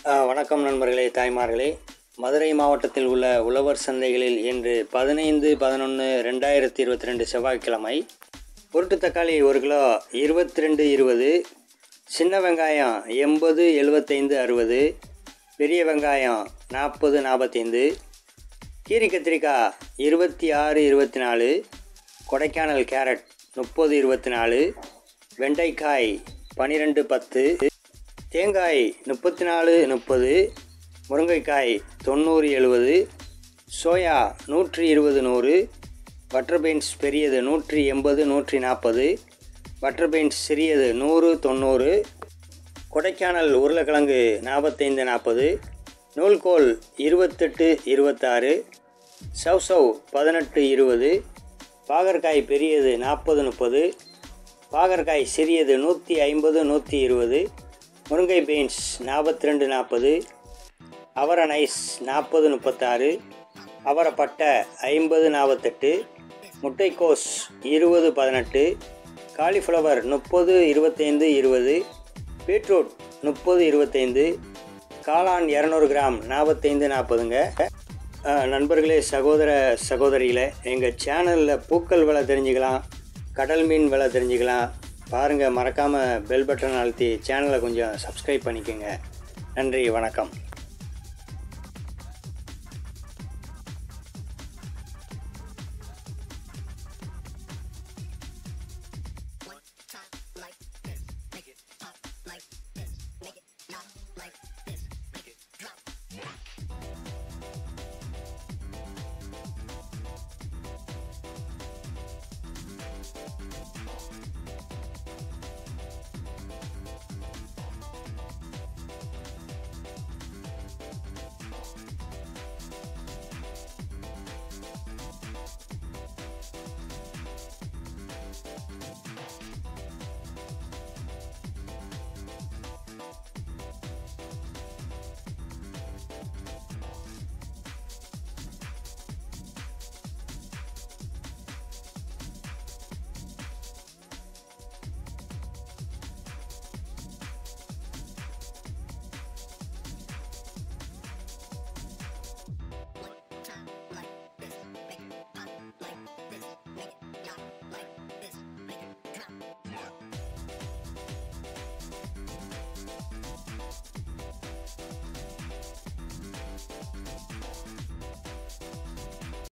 ஆ, வணக்கம் நண்பர்களே தாய்மார்களே மதுரை மாவட்டத்தில் உள்ள உழவர் சந்தைகளில் இன்று பதினைந்து பதினொன்று ரெண்டாயிரத்தி இருபத்தி ரெண்டு செவ்வாய்க்கிழமை உருட்டு தக்காளி ஒரு கிலோ இருபத்தி ரெண்டு இருபது சின்ன வெங்காயம் எண்பது எழுபத்தைந்து அறுபது பெரிய வெங்காயம் நாற்பது நாற்பத்தைந்து கீரி கத்திரிக்காய் இருபத்தி ஆறு இருபத்தி நாலு கொடைக்கானல் கேரட் முப்பது இருபத்தி நாலு வெண்டைக்காய் பன்னிரெண்டு பத்து தேங்காய் முப்பத்தி நாலு முப்பது முருங்கைக்காய் தொண்ணூறு எழுபது சோயா நூற்றி இருபது நூறு பட்டர் பீன்ஸ் பெரியது நூற்றி எண்பது நூற்றி நாற்பது பட்டர் பீன்ஸ் சிறியது நூறு தொண்ணூறு கொடைக்கானல் உருளைக்கிழங்கு நாற்பத்தைந்து நாற்பது நூல்கோல் இருபத்தெட்டு இருபத்தாறு சவ் சவ் பதினெட்டு இருபது பாகற்காய் பெரியது நாற்பது முப்பது பாகற்காய் சிறியது நூற்றி ஐம்பது நூற்றி இருபது முருங்கை பீன்ஸ் நாற்பத்தி ரெண்டு நாற்பது அவரை நைஸ் நாற்பது முப்பத்தாறு அவரைப்பட்டை ஐம்பது நாற்பத்தெட்டு முட்டைக்கோஸ் இருபது பதினெட்டு காலிஃப்ளவர் முப்பது இருபத்தைந்து இருபது பீட்ரூட் முப்பது இருபத்தைந்து காளான் இரநூறு கிராம் நாற்பத்தைந்து நாற்பதுங்க அஹ், நண்பர்களே சகோதர சகோதரிகளே எங்கள் சேனலில் பூக்கள் விலை தெரிஞ்சுக்கலாம் கடல் மீன் விலை தெரிஞ்சுக்கலாம் பாருங்கள் மறக்காமல் பெல் பட்டன் அழுத்தி சேனலை கொஞ்சம் சப்ஸ்கிரைப் பண்ணிக்கோங்க நன்றி வணக்கம்